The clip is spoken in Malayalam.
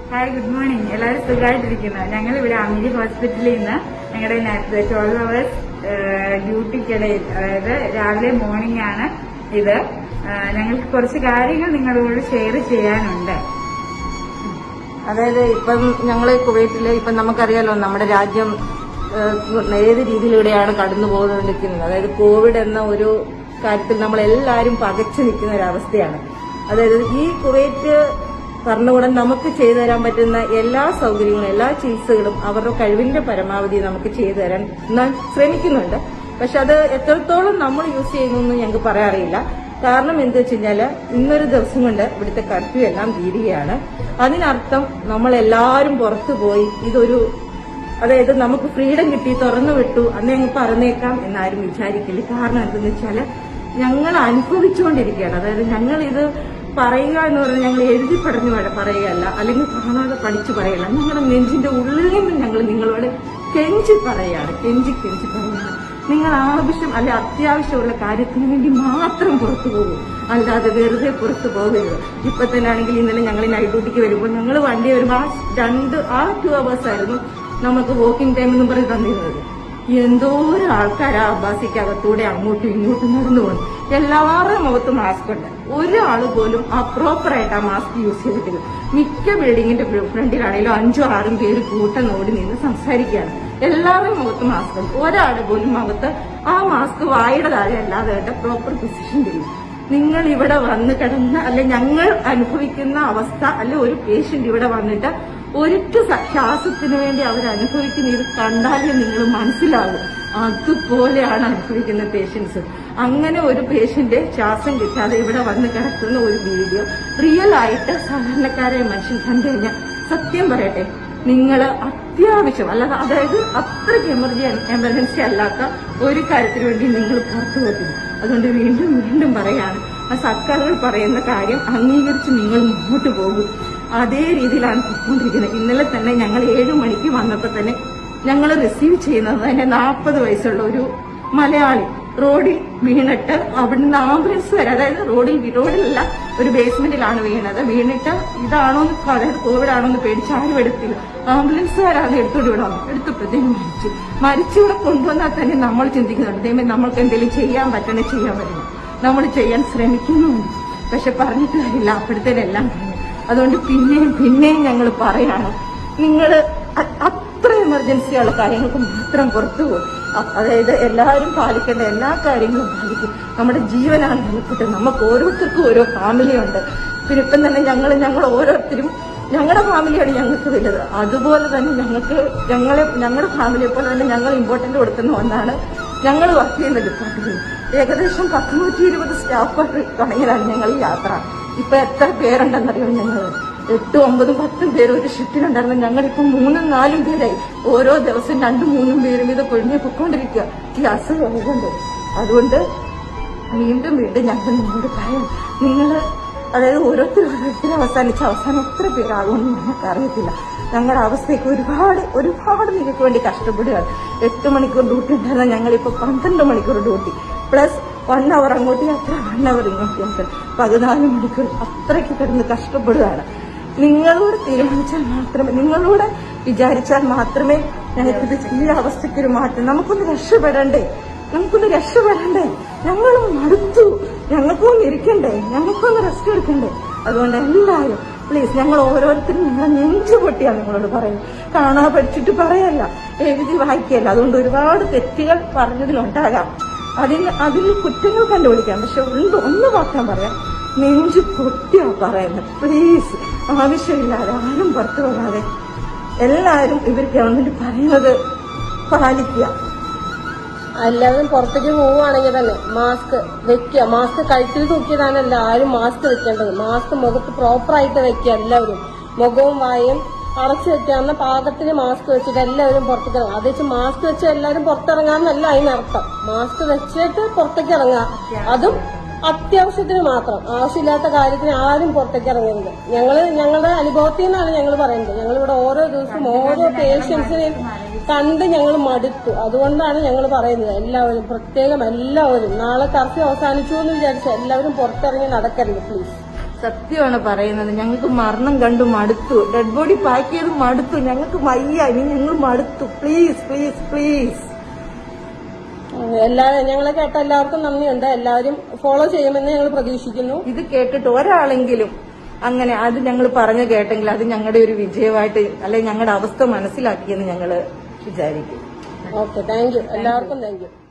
ഹായ് ഗുഡ് മോർണിംഗ് എല്ലാവരും സുഖമായിട്ടിരിക്കുന്നു ഞങ്ങൾ ഇവിടെ അമിരി ഹോസ്പിറ്റലിൽ നിന്ന് ഞങ്ങളുടെ ട്വൽവ് അവേഴ്സ് ഡ്യൂട്ടിക്കിടയിൽ അതായത് രാവിലെ മോർണിംഗ് ആണ് ഇത് ആ, ഞങ്ങൾക്ക് കുറച്ച് കാര്യങ്ങൾ നിങ്ങളോട് ഷെയർ ചെയ്യാനുണ്ട് അതായത് ഇപ്പം ഞങ്ങള് കുവൈറ്റില് ഇപ്പം നമുക്കറിയാലോ നമ്മുടെ രാജ്യം ഏഹ്, ഏത് രീതിയിലൂടെയാണ് കടന്നു പോകൊണ്ടിരിക്കുന്നത് അതായത് കോവിഡ് എന്ന ഒരു കാര്യത്തിൽ നമ്മൾ എല്ലാവരും പകച്ചു നിൽക്കുന്ന ഒരു അവസ്ഥയാണ് അതായത് ഈ കുവൈറ്റ് ഭരണകൂടം നമുക്ക് ചെയ്തു തരാൻ പറ്റുന്ന എല്ലാ സൗകര്യങ്ങളും എല്ലാ ചികിത്സകളും അവരുടെ കഴിവിന്റെ പരമാവധി നമുക്ക് ചെയ്തു തരാൻ ന- ശ്രമിക്കുന്നുണ്ട് പക്ഷെ അത് എത്രത്തോളം നമ്മൾ യൂസ് ചെയ്യുന്നു എന്ന് ഞങ്ങൾക്ക് പറയാറില്ല കാരണം എന്താ വെച്ച് കഴിഞ്ഞാല് ഇന്നൊരു ദിവസം കൊണ്ട് ഇവിടുത്തെ കർഫ്യൂ എല്ലാം തീരുകയാണ് അതിനർത്ഥം നമ്മൾ എല്ലാവരും പുറത്തു പോയി ഇതൊരു അതായത് നമുക്ക് ഫ്രീഡം കിട്ടി തുറന്നു വിട്ടു അന്ന് ഞങ്ങൾ പറഞ്ഞേക്കാം എന്നാരും വിചാരിക്കില്ല കാരണം എന്തെന്ന് വെച്ചാല് ഞങ്ങൾ അനുഭവിച്ചുകൊണ്ടിരിക്കുകയാണ് അതായത് ഞങ്ങൾ ഇത് പറയുക എന്ന് പറഞ്ഞാൽ ഞങ്ങൾ എഴുതി പഠിഞ്ഞു വ- പറയുകയല്ല അല്ലെങ്കിൽ കാണാതെ പഠിച്ചു പറയുകയല്ല ഞങ്ങളുടെ നെഞ്ചിന്റെ ഉള്ളിൽ നിന്ന് ഞങ്ങൾ നിങ്ങളോട് കെഞ്ചി പറയുകയാണ് കെഞ്ചി കെഞ്ചി പറയുകയാണ് നിങ്ങൾ ആവശ്യം അല്ലെ അത്യാവശ്യമുള്ള കാര്യത്തിന് വേണ്ടി മാത്രം പുറത്തു പോകും അല്ലാതെ വെറുതെ പുറത്തു പോകരുത് ഇപ്പൊ തന്നെ ആണെങ്കിൽ ഇന്നലെ ഞങ്ങൾ നൈറ്റ് ഡ്യൂട്ടിക്ക് വരുമ്പോൾ ഞങ്ങൾ വണ്ടി വരുമ്പോൾ ആ രണ്ട് ആ ടു അവേഴ്സ് ആയിരുന്നു നമുക്ക് വോക്കിംഗ് ടൈം എന്നും പറഞ്ഞ് തന്നിരുന്നത് എന്തോരം ആൾക്കാരാ അബ്ബാസിക്കകത്തൂടെ അങ്ങോട്ടും ഇങ്ങോട്ടും നടന്നു പോകുന്നു എല്ലാവരുടെയും മുഖത്ത് മാസ്ക് ഉണ്ട് ഒരാൾ പോലും ആ പ്രോപ്പർ ആയിട്ട് ആ മാസ്ക് യൂസ് ചെയ്തിട്ടില്ല മിക്ക ബിൽഡിങ്ങിന്റെ ഫ്രണ്ടിലാണെങ്കിലും അഞ്ചോ ആറും പേര് കൂട്ടം ഓടി നിന്ന് സംസാരിക്കുകയാണ് എല്ലാവരുടെയും മുഖത്ത് മാസ്ക് ഉണ്ട് ഒരാൾ പോലും മുഖത്ത് ആ മാസ്ക് വായുടെ താഴെ അല്ലാതെ പ്രോപ്പർ പൊസിഷനിലില്ല നിങ്ങൾ ഇവിടെ വന്ന് കിടന്ന് അല്ലെ ഞങ്ങൾ അനുഭവിക്കുന്ന അവസ്ഥ അല്ലെ ഒരു പേഷ്യന്റ് ഇവിടെ വന്നിട്ട് ഒരിറ്റ സ- ശ്വാസത്തിന് വേണ്ടി അവർ അനുഭവിക്കുന്ന ഇത് കണ്ടാലേ നിങ്ങൾ മനസ്സിലാകും അതുപോലെയാണ് അനുഭവിക്കുന്ന പേഷ്യൻസ് അങ്ങനെ ഒരു പേഷ്യന്റ് ശ്വാസം കിട്ടാതെ ഇവിടെ വന്ന് കിടക്കുന്ന ഒരു വീഡിയോ റിയൽ ആയിട്ട് സാധാരണക്കാരെ മനുഷ്യൻ കണ്ടു കഴിഞ്ഞാൽ സത്യം പറയട്ടെ നിങ്ങൾ അത്യാവശ്യം അല്ലാതെ അതായത് അത്രയ്ക്ക് എമർജൻസി എമർജൻസി അല്ലാത്ത ഒരു കാര്യത്തിന് വേണ്ടി നിങ്ങൾ പുറത്തു പോകത്തില്ല അതുകൊണ്ട് വീണ്ടും വീണ്ടും പറയാണ് ആ സർക്കാരുകൾ പറയുന്ന കാര്യം അംഗീകരിച്ച് നിങ്ങൾ മുന്നോട്ട് പോകും അതേ രീതിയിലാണ് പോയിക്കൊണ്ടിരിക്കുന്നത് ഇന്നലെ തന്നെ ഞങ്ങൾ ഏഴു മണിക്ക് വന്നപ്പോൾ തന്നെ ഞങ്ങൾ റിസീവ് ചെയ്യുന്നത് തന്നെ നാൽപ്പത് വയസ്സുള്ള ഒരു മലയാളി റോഡിൽ വീണിട്ട് അവിടുന്ന് ആംബുലൻസ് വരെ അതായത് റോഡിൽ റോഡിലല്ല ഒരു ബേസ്മെന്റിലാണ് വീണത് വീണിട്ട് ഇതാണോ എന്ന് അതായത് കോവിഡ് ആണോ എന്ന് പേടിച്ച് ആരും എടുത്തില്ല ആംബുലൻസ് വരാതെ എടുത്തോണ്ട് വിടാം എടുത്തപ്പോഴത്തേനും മരിച്ചു മരിച്ചു ഇവിടെ കൊണ്ടുവന്നാൽ തന്നെ നമ്മൾ ചിന്തിക്കുന്നുണ്ട് ദൈവമേ നമ്മൾക്ക് എന്തെങ്കിലും ചെയ്യാൻ പറ്റണേ ചെയ്യാൻ പറ്റണം നമ്മൾ ചെയ്യാൻ ശ്രമിക്കുന്നുണ്ട് പക്ഷെ പറഞ്ഞിട്ട് കാര്യമില്ല അപ്പോഴത്തേനെല്ലാം കഴിഞ്ഞു അതുകൊണ്ട് പിന്നെയും പിന്നെയും ഞങ്ങൾ പറയാണ് നിങ്ങൾ അത്ര എമർജൻസി ഉള്ള കാര്യങ്ങൾക്ക് മാത്രം പുറത്തു പോകും അ- അതായത് എല്ലാവരും പാലിക്കേണ്ട എല്ലാ കാര്യങ്ങളും പാലിക്കും നമ്മുടെ ജീവനാണ് വിലപ്പെട്ടത് നമുക്ക് ഓരോരുത്തർക്കും ഓരോ ഫാമിലിയുണ്ട് പിന്നെ ഇപ്പം തന്നെ ഞങ്ങൾ ഞങ്ങൾ ഓരോരുത്തരും ഞങ്ങളുടെ ഫാമിലിയാണ് ഞങ്ങൾക്ക് വലുത് അതുപോലെ തന്നെ ഞങ്ങൾക്ക് ഞങ്ങളെ ഞങ്ങളുടെ ഫാമിലിയെ പോലെ തന്നെ ഞങ്ങൾ ഇമ്പോർട്ടന്റ് കൊടുക്കുന്ന ഒന്നാണ് ഞങ്ങൾ വർക്ക് ചെയ്യുന്ന ഡിപ്പാർട്ട്മെന്റ് ഏകദേശം പത്തുനൂറ്റി ഇരുപത് സ്റ്റാഫ് തുടങ്ങിയതാണ് ഞങ്ങൾ ഈ യാത്ര ഇപ്പൊ എത്ര പേരുണ്ടെന്നറിയോ ഞങ്ങൾ എട്ടും ഒമ്പതും പത്തും പേര് ഒരു ഷിഫ്റ്റിലുണ്ടായിരുന്നു ഞങ്ങളിപ്പം മൂന്നും നാലും പേരായി ഓരോ ദിവസം രണ്ടും മൂന്നും പേരും ഇത് കൊഴിഞ്ഞ് പൊയ്ക്കൊണ്ടിരിക്കുക ഈ അസുഖം കൊണ്ട് അതുകൊണ്ട് വീണ്ടും വീണ്ടും ഞങ്ങൾ നിങ്ങളോട് പറയാം നിങ്ങൾ അതായത് ഓരോരുത്തർ ഓരോരുത്തർ അവസാനിച്ച് അവസാനം എത്ര പേരാകുമെന്ന് ഞങ്ങൾക്ക് അറിയത്തില്ല ഞങ്ങളുടെ അവസ്ഥയ്ക്ക് ഒരുപാട് ഒരുപാട് നിങ്ങൾക്ക് വേണ്ടി കഷ്ടപ്പെടുകയാണ് എട്ട് മണിക്കൂർ ഡ്യൂട്ടി ഉണ്ടായിരുന്ന ഞങ്ങളിപ്പോൾ പന്ത്രണ്ട് മണിക്കൂർ ഡ്യൂട്ടി പ്ലസ് വൺ അവർ അങ്ങോട്ട് യാത്ര വൺ അവർ ഇങ്ങോട്ട് യാത്ര പതിനാല് മണിക്കൂർ അത്രയ്ക്ക് കിടന്ന് കഷ്ടപ്പെടുകയാണ് നിങ്ങളോട് തീരുമാനിച്ചാൽ മാത്രമേ നിങ്ങളോട് വിചാരിച്ചാൽ മാത്രമേ ഞങ്ങൾക്കിത് ഈ അവസ്ഥയ്ക്ക് ഒരു മാറ്റം നമുക്കൊന്ന് രക്ഷപ്പെടണ്ടേ നമുക്കൊന്ന് രക്ഷപ്പെടണ്ടേ ഞങ്ങളും മടുത്തു ഞങ്ങൾക്കൊന്ന് ഇരിക്കണ്ടേ ഞങ്ങൾക്കൊന്ന് റെസ്റ്റ് എടുക്കണ്ടേ അതുകൊണ്ട് എല്ലാവരും പ്ലീസ് ഞങ്ങൾ ഓരോരുത്തരും ഞങ്ങളെ നെഞ്ചു പൊട്ടിയാണ് നിങ്ങളോട് പറയുന്നത് കാണാ പഠിച്ചിട്ട് പറയല്ല എഴുതി വായിക്കല്ല അതുകൊണ്ട് ഒരുപാട് തെറ്റുകൾ പറഞ്ഞതിലുണ്ടാകാം അതിന് അതിൽ കുറ്റങ്ങൾ കണ്ടുപിടിക്കാം പക്ഷെ ഉണ്ട് ഒന്ന് മാത്രം പറയാം നെഞ്ചു പൊട്ടിയാ പറയുന്നത് പ്ലീസ് ആവശ്യമില്ലാതെ ആരും പുറത്തു വരാതെ എല്ലാവരും ഇവർ ഗവൺമെന്റ് പറയുന്നത് പാലിക്കുക എല്ലാവരും പുറത്തേക്ക് പോവുകയാണെങ്കിൽ തന്നെ മാസ്ക് വെക്കുക മാസ്ക് കഴുത്തിൽ തൂക്കിയതാണല്ല ആരും മാസ്ക് വെക്കേണ്ടത് മാസ്ക് മുഖത്ത് പ്രോപ്പറായിട്ട് വെക്കുക എല്ലാവരും മുഖവും വായും അടച്ചു വെക്കാവുന്ന പാകത്തിന് മാസ്ക് വെച്ചിട്ട് എല്ലാവരും പുറത്തേക്ക് ഇറങ്ങുക അത് വെച്ച് മാസ്ക് വെച്ച് എല്ലാവരും പുറത്തിറങ്ങാന്നല്ല അതിനർത്ഥം മാസ്ക് വെച്ചിട്ട് പുറത്തേക്ക് ഇറങ്ങുക അതും അത്യാവശ്യത്തിന് മാത്രം ആവശ്യമില്ലാത്ത കാര്യത്തിന് ആരും പുറത്തേക്ക് ഇറങ്ങരുത് ഞങ്ങള് ഞങ്ങളുടെ അനുഭവത്തിൽ നിന്നാണ് ഞങ്ങൾ പറയുന്നത് ഞങ്ങളിവിടെ ഓരോ ദിവസവും ഓരോ പേഷ്യൻസിനെയും കണ്ട് ഞങ്ങൾ മടുത്തു അതുകൊണ്ടാണ് ഞങ്ങൾ പറയുന്നത് എല്ലാവരും പ്രത്യേകം എല്ലാവരും നാളെ കർഫ്യൂ അവസാനിച്ചു എന്ന് വിചാരിച്ച എല്ലാവരും പുറത്തിറങ്ങി നടക്കരുത് പ്ലീസ് സത്യമാണ് പറയുന്നത് ഞങ്ങൾക്ക് മരണം കണ്ടു മടുത്തു ഡെഡ് ബോഡി പാക്ക് ചെയ്ത് മടുത്തു ഞങ്ങൾക്ക് വയ്യ ഇനി ഞങ്ങൾ മടുത്തു പ്ലീസ് പ്ലീസ് പ്ലീസ് എല്ലാ ഞങ്ങളെ കേട്ട എല്ലാവർക്കും നന്ദിയുണ്ട് എല്ലാവരും ഫോളോ ചെയ്യുമെന്ന് ഞങ്ങൾ പ്രതീക്ഷിക്കുന്നു ഇത് കേട്ടിട്ട് ഒരാളെങ്കിലും അങ്ങനെ അത് ഞങ്ങൾ പറഞ്ഞു കേട്ടെങ്കിൽ അത് ഞങ്ങളുടെ ഒരു വിജയമായിട്ട് അല്ലെങ്കിൽ ഞങ്ങളുടെ അവസ്ഥ മനസ്സിലാക്കിയെന്ന് ഞങ്ങൾ വിചാരിക്കും ഓക്കെ താങ്ക് യു എല്ലാവർക്കും താങ്ക് യു